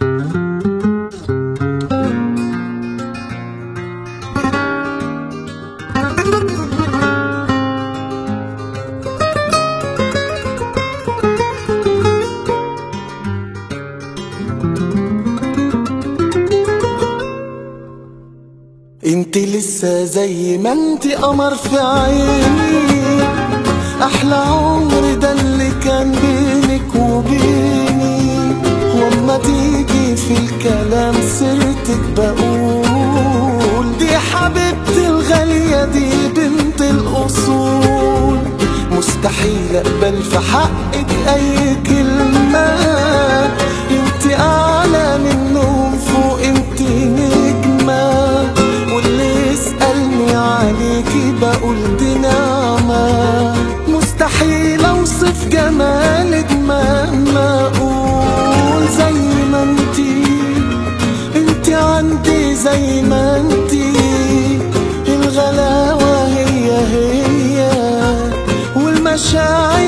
انت لسه زي ما انت قمر في عيني احلى عمر ده اللي كان بينك وبيني واما تيجي في الكلام سيرتك بقول دي حبيبتي الغالية دي بنت الاصول مستحيل اقبل في حقك اي كلمة انت اعلى منهم فوق انت نجمة واللي يسألني عليكي بقول دي نعمة مستحيل اوصف جمالك مهما اقول زي ما انتي انتي عندي زي ما انتي الغلاوة هي هي والمشاعر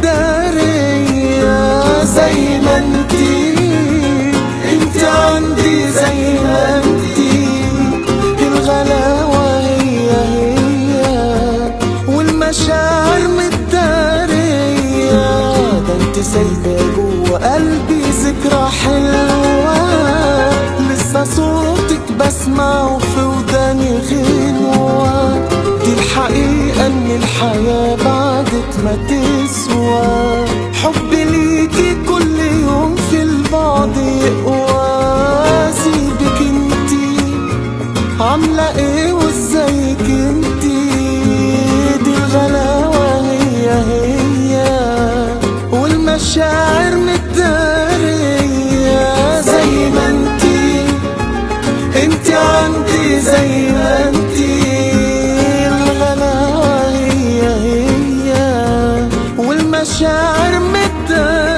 متدارية زي ما انتي انتي عندي زي ما انتي الغلاوة هي هي والمشاعر متدارية ده انت سايبة جوه قلبي ذكرى حلوة لسه صوتك بسمعه في وداني غنوة دي الحقيقة ان الحياة بعدك ما تسوى حبي ليكي كل يوم في البعد يقوى سيبك انتي عاملة ايه وازيك انتي دي الغلاوة هي هي والمشاعر متدارية زي ما انتي انتي عندي زي ما انتي الغلاوة هي هي والمشاعر متدارية